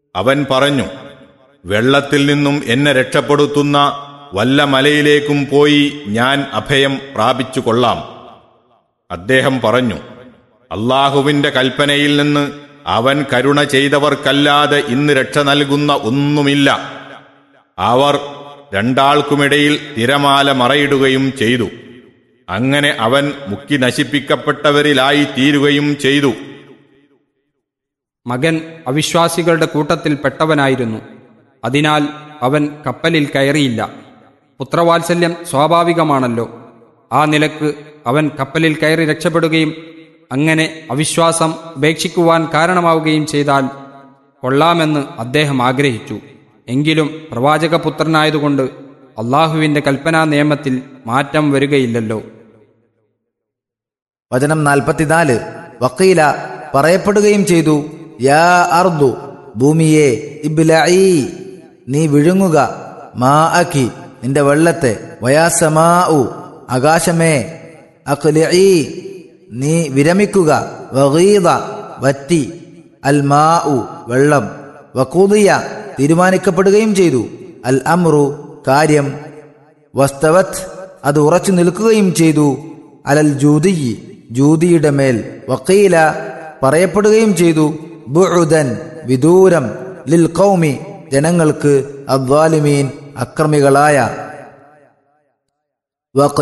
അവൻ പറഞ്ഞു വെള്ളത്തിൽ നിന്നും എന്നെ രക്ഷപ്പെടുത്തുന്ന വല്ല മലയിലേക്കും പോയി ഞാൻ അഭയം പ്രാപിച്ചു കൊള്ളാം അദ്ദേഹം പറഞ്ഞു അള്ളാഹുവിന്റെ കൽപ്പനയിൽ നിന്ന് അവൻ കരുണ ചെയ്തവർക്കല്ലാതെ ഇന്ന് രക്ഷ നൽകുന്ന ഒന്നുമില്ല അവർ രണ്ടാൾക്കുമിടയിൽ തിരമാല മറയിടുകയും ചെയ്തു അങ്ങനെ അവൻ മുക്കി നശിപ്പിക്കപ്പെട്ടവരിലായി തീരുകയും ചെയ്തു മകൻ അവിശ്വാസികളുടെ കൂട്ടത്തിൽ പെട്ടവനായിരുന്നു അതിനാൽ അവൻ കപ്പലിൽ കയറിയില്ല പുത്രവാത്സല്യം സ്വാഭാവികമാണല്ലോ ആ നിലക്ക് അവൻ കപ്പലിൽ കയറി രക്ഷപ്പെടുകയും അങ്ങനെ അവിശ്വാസം ഉപേക്ഷിക്കുവാൻ കാരണമാവുകയും ചെയ്താൽ കൊള്ളാമെന്ന് അദ്ദേഹം ആഗ്രഹിച്ചു എങ്കിലും പ്രവാചകപുത്രനായതുകൊണ്ട് അള്ളാഹുവിന്റെ കൽപ്പനാ നിയമത്തിൽ മാറ്റം വരികയില്ലല്ലോ വചനം നാൽപ്പത്തിനാല് വക്കീല പറയപ്പെടുകയും ചെയ്തു യാ അർദു ഭൂമിയെ ഇബ്ലഈ നീ വിഴുങ്ങുക മാ അഖി നിന്റെ വെള്ളത്തെ വയാസമാ ഉ ആകാശമേ അഖ്ലിഈ നീ വിരമിക്കുക വഗീദ വറ്റി അൽ മാ ഉ വെള്ളം വഖൂദിയ തീരുമാനിക്കപ്പെടുകയും ചെയ്തു അൽ അമ്രു കാര്യം വസ്തവത് അത് ഉറച്ചു നിൽക്കുകയും ചെയ്തു അലൽ ജൂതി ജൂതിയുടെ മേൽ വക്കീല പറയപ്പെടുകയും ചെയ്തു ബുഉദൻ വിദൂരം ലിൽ കൗമി ജനങ്ങൾക്ക് അദ്വാലിമീൻ അക്രമികളായ